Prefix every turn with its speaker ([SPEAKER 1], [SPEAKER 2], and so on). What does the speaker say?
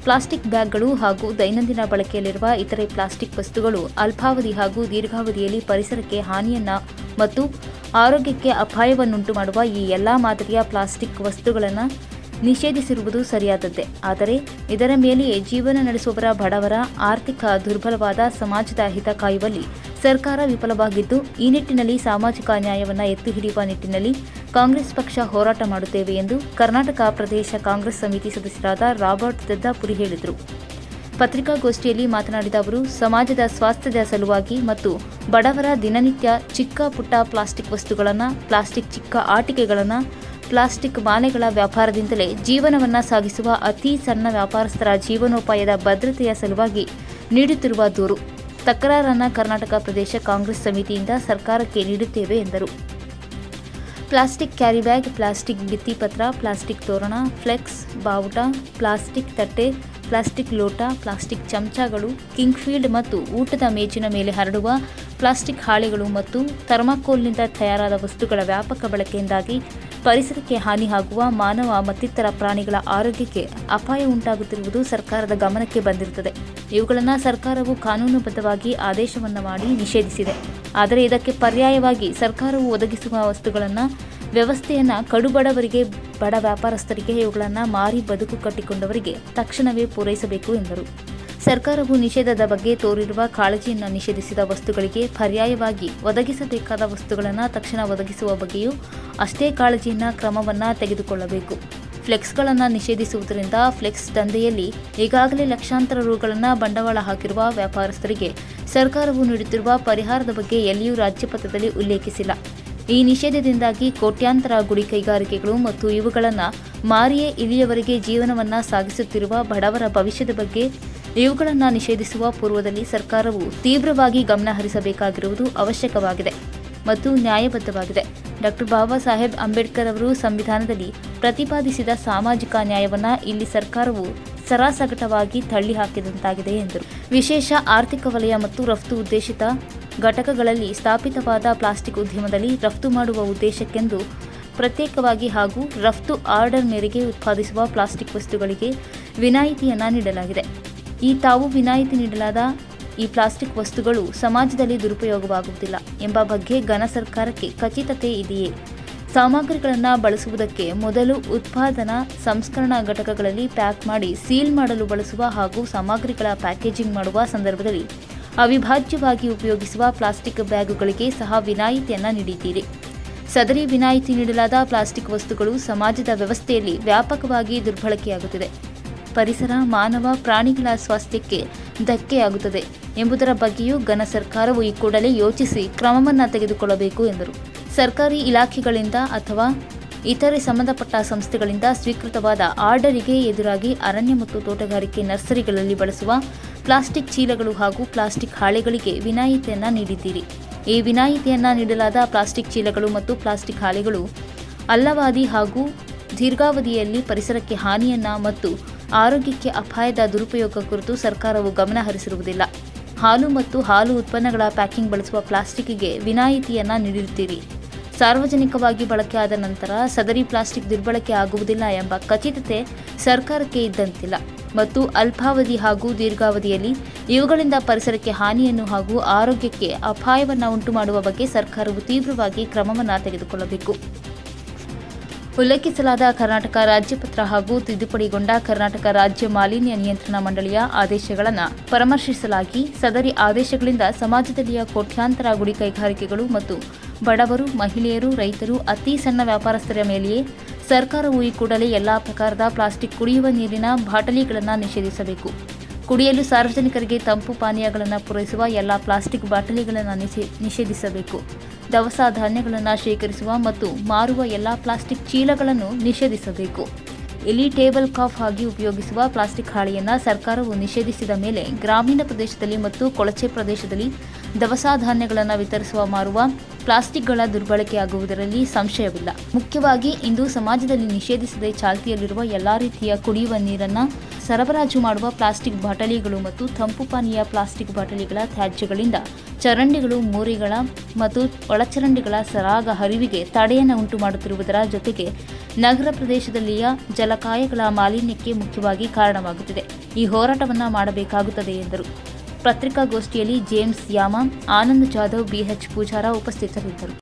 [SPEAKER 1] plastic ಬ್ಯಾಗ್ಗಳು ಹಾಗೂ ದೈನಂದಿನ ಬಳಕೆಯಲ್ಲಿರುವ ಇತರೆ ಪ್ಲಾಸ್ಟಿಕ್ ವಸ್ತುಗಳು ಅಲ್ಪಾವಧಿ ಹಾಗೂ ದೀರ್ಘಾವಧಿಯಲ್ಲಿ ಪರಿಸರಕ್ಕೆ ಹಾನಿಯನ್ನ ಮತ್ತು ಆರೋಗ್ಯಕ್ಕೆ ಅಪಾಯವನ್ನುಂಟು ಮಾಡುವ ಈ ಎಲ್ಲ ಮಾದರಿಯ ಪ್ಲಾಸ್ಟಿಕ್ ವಸ್ತುಗಳನ್ನು ನಿಷೇಧಿಸಿರುವುದು ಸರಿಯಾದದ್ದೇ ಆದರೆ ಇದರ ಮೇಲೆಯೇ ಜೀವನ ನಡೆಸುವವರ ಬಡವರ ಆರ್ಥಿಕ ದುರ್ಬಲವಾದ ಸಮಾಜದ ಹಿತ ಕಾಯುವಲ್ಲಿ ಸರ್ಕಾರ ವಿಫಲವಾಗಿದ್ದು ಈ ನಿಟ್ಟಿನಲ್ಲಿ ಸಾಮಾಜಿಕ ನ್ಯಾಯವನ್ನು ಎತ್ತಿ ಹಿಡಿಯುವ ನಿಟ್ಟಿನಲ್ಲಿ ಕಾಂಗ್ರೆಸ್ ಪಕ್ಷ ಹೋರಾಟ ಮಾಡುತ್ತೇವೆ ಎಂದು ಕರ್ನಾಟಕ ಪ್ರದೇಶ ಕಾಂಗ್ರೆಸ್ ಸಮಿತಿ ಸದಸ್ಯರಾದ ರಾಬರ್ಟ್ ದದ್ದಾಪುರಿ ಹೇಳಿದರು ಪತ್ರಿಕಾಗೋಷ್ಠಿಯಲ್ಲಿ ಮಾತನಾಡಿದ ಅವರು ಸಮಾಜದ ಸ್ವಾಸ್ಥ್ಯದ ಸಲುವಾಗಿ ಮತ್ತು ಬಡವರ ದಿನನಿತ್ಯ ಚಿಕ್ಕ ಪುಟ್ಟ ಪ್ಲಾಸ್ಟಿಕ್ ವಸ್ತುಗಳನ್ನು ಪ್ಲಾಸ್ಟಿಕ್ ಚಿಕ್ಕ ಆಟಿಕೆಗಳನ್ನು ಪ್ಲಾಸ್ಟಿಕ್ ಮಾಲೆಗಳ ವ್ಯಾಪಾರದಿಂದಲೇ ಜೀವನವನ್ನು ಸಾಗಿಸುವ ಅತಿ ಸಣ್ಣ ವ್ಯಾಪಾರಸ್ಥರ ಜೀವನೋಪಾಯದ ಭದ್ರತೆಯ ಸಲುವಾಗಿ ನೀಡುತ್ತಿರುವ ದೂರು ತಕರಾರನ್ನು ಕರ್ನಾಟಕ ಪ್ರದೇಶ ಕಾಂಗ್ರೆಸ್ ಸಮಿತಿಯಿಂದ ಸರ್ಕಾರಕ್ಕೆ ನೀಡುತ್ತೇವೆ ಎಂದರು ಪ್ಲಾಸ್ಟಿಕ್ ಕ್ಯಾರಿ ಬ್ಯಾಗ್ ಪ್ಲಾಸ್ಟಿಕ್ ಭಿತ್ತಿಪತ್ರ ಪ್ಲಾಸ್ಟಿಕ್ ತೋರಣ ಫ್ಲೆಕ್ಸ್ ಬಾವುಟ ಪ್ಲಾಸ್ಟಿಕ್ ತಟ್ಟೆ ಪ್ಲಾಸ್ಟಿಕ್ ಲೋಟ ಪ್ಲಾಸ್ಟಿಕ್ ಚಮಚಗಳು ಕಿಂಗ್ಫೀಲ್ಡ್ ಮತ್ತು ಊಟದ ಮೇಜಿನ ಮೇಲೆ ಹರಡುವ ಪ್ಲಾಸ್ಟಿಕ್ ಹಾಳೆಗಳು ಮತ್ತು ಥರ್ಮಾಕೋಲ್ನಿಂದ ತಯಾರಾದ ವಸ್ತುಗಳ ವ್ಯಾಪಕ ಬಳಕೆಯಿಂದಾಗಿ ಪರಿಸರಕ್ಕೆ ಹಾನಿಯಾಗುವ ಮಾನವ ಮತ್ತಿತರ ಪ್ರಾಣಿಗಳ ಆರೋಗ್ಯಕ್ಕೆ ಅಪಾಯ ಉಂಟಾಗುತ್ತಿರುವುದು ಸರ್ಕಾರದ ಗಮನಕ್ಕೆ ಬಂದಿರುತ್ತದೆ ಇವುಗಳನ್ನು ಸರ್ಕಾರವು ಕಾನೂನುಬದ್ಧವಾಗಿ ಆದೇಶವನ್ನು ಮಾಡಿ ನಿಷೇಧಿಸಿದೆ ಆದರೆ ಇದಕ್ಕೆ ಪರ್ಯಾಯವಾಗಿ ಸರ್ಕಾರವು ಒದಗಿಸುವ ವಸ್ತುಗಳನ್ನು ವ್ಯವಸ್ಥೆಯನ್ನು ಕಡುಬಡವರಿಗೆ ಬಡ ವ್ಯಾಪಾರಸ್ಥರಿಗೆ ಇವುಗಳನ್ನು ಮಾರಿ ಬದುಕು ಕಟ್ಟಿಕೊಂಡವರಿಗೆ ತಕ್ಷಣವೇ ಪೂರೈಸಬೇಕು ಎಂದರು ಸರ್ಕಾರವು ನಿಷೇಧದ ಬಗ್ಗೆ ತೋರಿರುವ ಕಾಳಜಿಯನ್ನು ನಿಷೇಧಿಸಿದ ವಸ್ತುಗಳಿಗೆ ಪರ್ಯಾಯವಾಗಿ ಒದಗಿಸಬೇಕಾದ ವಸ್ತುಗಳನ್ನು ತಕ್ಷಣ ಒದಗಿಸುವ ಬಗ್ಗೆಯೂ ಅಷ್ಟೇ ಕಾಳಜಿಯಿಂದ ಕ್ರಮವನ್ನು ತೆಗೆದುಕೊಳ್ಳಬೇಕು ಫ್ಲೆಕ್ಸ್ಗಳನ್ನು ನಿಷೇಧಿಸುವುದರಿಂದ ಫ್ಲೆಕ್ಸ್ ದಂಧೆಯಲ್ಲಿ ಈಗಾಗಲೇ ಲಕ್ಷಾಂತರ ರುಗಳನ್ನು ಬಂಡವಾಳ ಹಾಕಿರುವ ವ್ಯಾಪಾರಸ್ಥರಿಗೆ ಸರ್ಕಾರವು ನೀಡುತ್ತಿರುವ ಪರಿಹಾರದ ಬಗ್ಗೆ ಎಲ್ಲಿಯೂ ರಾಜ್ಯಪತ್ರದಲ್ಲಿ ಉಲ್ಲೇಖಿಸಿಲ್ಲ ಈ ನಿಷೇಧದಿಂದಾಗಿ ಕೋಟ್ಯಾಂತರ ಗುಡಿ ಕೈಗಾರಿಕೆಗಳು ಮತ್ತು ಇವುಗಳನ್ನು ಮಾರಿಯೇ ಇಲ್ಲಿಯವರೆಗೆ ಜೀವನವನ್ನು ಸಾಗಿಸುತ್ತಿರುವ ಬಡವರ ಭವಿಷ್ಯದ ಬಗ್ಗೆ ಇವುಗಳನ್ನು ನಿಷೇಧಿಸುವ ಪೂರ್ವದಲ್ಲಿ ಸರ್ಕಾರವು ತೀವ್ರವಾಗಿ ಗಮನ ಹರಿಸಬೇಕಾಗಿರುವುದು ಅವಶ್ಯಕವಾಗಿದೆ ಮತ್ತು ನ್ಯಾಯಬದ್ಧವಾಗಿದೆ ಡಾಕ್ಟರ್ ಬಾಬಾ ಸಾಹೇಬ್ ಅಂಬೇಡ್ಕರ್ ಅವರು ಸಂವಿಧಾನದಲ್ಲಿ ಪ್ರತಿಪಾದಿಸಿದ ಸಾಮಾಜಿಕ ನ್ಯಾಯವನ್ನು ಇಲ್ಲಿ ಸರ್ಕಾರವು ಸರಾಸಗಟವಾಗಿ ತಳ್ಳಿಹಾಕಿದಂತಾಗಿದೆ ಎಂದರು ವಿಶೇಷ ಆರ್ಥಿಕ ವಲಯ ಮತ್ತು ರಫ್ತು ಉದ್ದೇಶಿತ ಘಟಕಗಳಲ್ಲಿ ಸ್ಥಾಪಿತವಾದ ಪ್ಲಾಸ್ಟಿಕ್ ಉದ್ಯಮದಲ್ಲಿ ರಫ್ತು ಮಾಡುವ ಉದ್ದೇಶಕ್ಕೆಂದು ಪ್ರತ್ಯೇಕವಾಗಿ ಹಾಗೂ ರಫ್ತು ಆರ್ಡರ್ ಮೇರೆಗೆ ಉತ್ಪಾದಿಸುವ ಪ್ಲಾಸ್ಟಿಕ್ ವಸ್ತುಗಳಿಗೆ ವಿನಾಯಿತಿಯನ್ನು ನೀಡಲಾಗಿದೆ ಈ ತಾವು ವಿನಾಯಿತಿ ನೀಡಲಾದ ಈ ಪ್ಲಾಸ್ಟಿಕ್ ವಸ್ತುಗಳು ಸಮಾಜದಲ್ಲಿ ದುರುಪಯೋಗವಾಗುವುದಿಲ್ಲ ಎಂಬ ಬಗ್ಗೆ ಘನ ಸರ್ಕಾರಕ್ಕೆ ಖಚಿತತೆ ಇದೆಯೇ ಸಾಮಗ್ರಿಗಳನ್ನು ಬಳಸುವುದಕ್ಕೆ ಮೊದಲು ಉತ್ಪಾದನಾ ಸಂಸ್ಕರಣಾ ಘಟಕಗಳಲ್ಲಿ ಪ್ಯಾಕ್ ಮಾಡಿ ಸೀಲ್ ಮಾಡಲು ಬಳಸುವ ಹಾಗೂ ಸಾಮಗ್ರಿಗಳ ಪ್ಯಾಕೇಜಿಂಗ್ ಮಾಡುವ ಸಂದರ್ಭದಲ್ಲಿ ಅವಿಭಾಜ್ಯವಾಗಿ ಉಪಯೋಗಿಸುವ ಪ್ಲಾಸ್ಟಿಕ್ ಬ್ಯಾಗುಗಳಿಗೆ ಸಹ ವಿನಾಯಿತಿಯನ್ನು ನೀಡಿದ್ದೀರಿ ಸದರಿ ವಿನಾಯಿತಿ ನೀಡಲಾದ ಪ್ಲಾಸ್ಟಿಕ್ ವಸ್ತುಗಳು ಸಮಾಜದ ವ್ಯವಸ್ಥೆಯಲ್ಲಿ ವ್ಯಾಪಕವಾಗಿ ದುರ್ಬಳಕೆಯಾಗುತ್ತಿದೆ ಪರಿಸರ ಮಾನವ ಪ್ರಾಣಿಗಳ ಸ್ವಾಸ್ಥ್ಯಕ್ಕೆ ಧಕ್ಕೆಯಾಗುತ್ತದೆ ಎಂಬುದರ ಬಗ್ಗೆಯೂ ಘನ ಸರ್ಕಾರವು ಈ ಕೂಡಲೇ ಯೋಚಿಸಿ ಕ್ರಮವನ್ನು ತೆಗೆದುಕೊಳ್ಳಬೇಕು ಎಂದರು ಸರ್ಕಾರಿ ಇಲಾಖೆಗಳಿಂದ ಅಥವಾ ಇತರೆ ಸಂಬಂಧಪಟ್ಟ ಸಂಸ್ಥೆಗಳಿಂದ ಸ್ವೀಕೃತವಾದ ಆರ್ಡರಿಗೆ ಎದುರಾಗಿ ಅರಣ್ಯ ಮತ್ತು ತೋಟಗಾರಿಕೆ ನರ್ಸರಿಗಳಲ್ಲಿ ಬಳಸುವ ಪ್ಲಾಸ್ಟಿಕ್ ಚೀಲಗಳು ಹಾಗೂ ಪ್ಲಾಸ್ಟಿಕ್ ಹಾಳೆಗಳಿಗೆ ವಿನಾಯಿತಿಯನ್ನು ನೀಡಿದ್ದೀರಿ ಈ ವಿನಾಯಿತಿಯನ್ನು ನೀಡಲಾದ ಪ್ಲಾಸ್ಟಿಕ್ ಚೀಲಗಳು ಮತ್ತು ಪ್ಲಾಸ್ಟಿಕ್ ಹಾಳೆಗಳು ಅಲ್ಲವಾದಿ ಹಾಗೂ ದೀರ್ಘಾವಧಿಯಲ್ಲಿ ಪರಿಸರಕ್ಕೆ ಹಾನಿಯನ್ನ ಮತ್ತು ಆರೋಗ್ಯಕ್ಕೆ ಅಪಾಯದ ದುರುಪಯೋಗ ಕುರಿತು ಸರ್ಕಾರವು ಗಮನ ಹರಿಸಿರುವುದಿಲ್ಲ ಹಾಲು ಮತ್ತು ಹಾಲು ಉತ್ಪನ್ನಗಳ ಪ್ಯಾಕಿಂಗ್ ಬಳಸುವ ಪ್ಲಾಸ್ಟಿಕ್ಗೆ ವಿನಾಯಿತಿಯನ್ನು ನೀಡಿರುತ್ತೀರಿ ಸಾರ್ವಜನಿಕವಾಗಿ ಬಳಕೆಯಾದ ನಂತರ ಸದರಿ ಪ್ಲಾಸ್ಟಿಕ್ ದುರ್ಬಳಕೆ ಆಗುವುದಿಲ್ಲ ಎಂಬ ಖಚಿತತೆ ಸರ್ಕಾರಕ್ಕೆ ಇದ್ದಂತಿಲ್ಲ ಮತ್ತು ಅಲ್ಪಾವಧಿ ಹಾಗೂ ದೀರ್ಘಾವಧಿಯಲ್ಲಿ ಇವುಗಳಿಂದ ಪರಿಸರಕ್ಕೆ ಹಾನಿಯನ್ನು ಹಾಗೂ ಆರೋಗ್ಯಕ್ಕೆ ಅಪಾಯವನ್ನು ಉಂಟುಮಾಡುವ ಬಗ್ಗೆ ಸರ್ಕಾರವು ತೀವ್ರವಾಗಿ ಕ್ರಮವನ್ನು ತೆಗೆದುಕೊಳ್ಳಬೇಕು ಉಲ್ಲೇಖಿಸಲಾದ ಕರ್ನಾಟಕ ರಾಜ್ಯಪತ್ರ ಹಾಗೂ ತಿದ್ದುಪಡಿಗೊಂಡ ಕರ್ನಾಟಕ ರಾಜ್ಯ ಮಾಲಿನ್ಯ ನಿಯಂತ್ರಣ ಮಂಡಳಿಯ ಆದೇಶಗಳನ್ನು ಪರಾಮರ್ಶಿಸಲಾಗಿ ಸದರಿ ಆದೇಶಗಳಿಂದ ಸಮಾಜದಲ್ಲಿಯ ಕೋಟ್ಯಾಂತರ ಗುಡಿ ಕೈಗಾರಿಕೆಗಳು ಮತ್ತು ಬಡವರು ಮಹಿಳೆಯರು ರೈತರು ಅತಿ ಸಣ್ಣ ವ್ಯಾಪಾರಸ್ಥರ ಮೇಲೆಯೇ ಸರ್ಕಾರವು ಈ ಕೂಡಲೇ ಎಲ್ಲಾ ಪ್ರಕಾರದ ಪ್ಲಾಸ್ಟಿಕ್ ಕುಡಿಯುವ ನೀರಿನ ಬಾಟಲಿಗಳನ್ನು ನಿಷೇಧಿಸಬೇಕು ಕುಡಿಯಲು ಸಾರ್ವಜನಿಕರಿಗೆ ತಂಪು ಪಾನೀಯಗಳನ್ನು ಪೂರೈಸುವ ಎಲ್ಲ ಪ್ಲಾಸ್ಟಿಕ್ ಬಾಟಲಿಗಳನ್ನು ನಿಷೇ- ನಿಷೇಧಿಸಬೇಕು ದವಸ ಧಾನ್ಯಗಳನ್ನು ಶೇಖರಿಸುವ ಮತ್ತು ಮಾರುವ ಎಲ್ಲ ಪ್ಲಾಸ್ಟಿಕ್ ಚೀಲಗಳನ್ನು ನಿಷೇಧಿಸಬೇಕು ಇಲ್ಲಿ ಟೇಬಲ್ ಕಾಫ್ ಆಗಿ ಉಪಯೋಗಿಸುವ ಪ್ಲಾಸ್ಟಿಕ್ ಹಾಳೆಯನ್ನು ಸರ್ಕಾರವು ನಿಷೇಧಿಸಿದ ಮೇಲೆ ಗ್ರಾಮೀಣ ಪ್ರದೇಶದಲ್ಲಿ ಮತ್ತು ಕೊಳಚೆ ಪ್ರದೇಶದಲ್ಲಿ ದವಸ ಧಾನ್ಯಗಳನ್ನು ವಿತರಿಸುವ ಮಾರುವ ಪ್ಲಾಸ್ಟಿಕ್ಗಳ ದುರ್ಬಳಕೆಯಾಗುವುದರಲ್ಲಿ ಸಂಶಯವಿಲ್ಲ ಮುಖ್ಯವಾಗಿ ಇಂದು ಸಮಾಜದಲ್ಲಿ ನಿಷೇಧಿಸದೆ ಚಾಲ್ತಿಯಲ್ಲಿರುವ ಎಲ್ಲಾ ರೀತಿಯ ಕುಡಿಯುವ ನೀರನ್ನು ಸರಬರಾಜು ಮಾಡುವ ಪ್ಲಾಸ್ಟಿಕ್ ಬಾಟಲಿಗಳು ಮತ್ತು ತಂಪು ಪಾನೀಯ ಪ್ಲಾಸ್ಟಿಕ್ ಬಾಟಲಿಗಳ ತ್ಯಾಜ್ಯಗಳಿಂದ ಚರಂಡಿಗಳು ಮೋರಿಗಳ ಮತ್ತು ಒಳಚರಂಡಿಗಳ ಸರಾಗ ಹರಿವಿಗೆ ತಡೆಯನ್ನು ಉಂಟು ಮಾಡುತ್ತಿರುವುದರ ಜೊತೆಗೆ ನಗರ ಪ್ರದೇಶದಲ್ಲಿಯ ಜಲಕಾಯಗಳ ಮಾಲಿನ್ಯಕ್ಕೆ ಮುಖ್ಯವಾಗಿ ಕಾರಣವಾಗುತ್ತಿದೆ ಈ ಹೋರಾಟವನ್ನು ಮಾಡಬೇಕಾಗುತ್ತದೆ ಎಂದರು ಪತ್ರಿಕಾಗೋಷ್ಠಿಯಲ್ಲಿ ಜೇಮ್ಸ್ ಯಾಮ ಆನಂದ್ ಜಾಧವ್ ಬಿಎಚ್ ಪೂಜಾರ ಉಪಸ್ಥಿತರಿದ್ದರು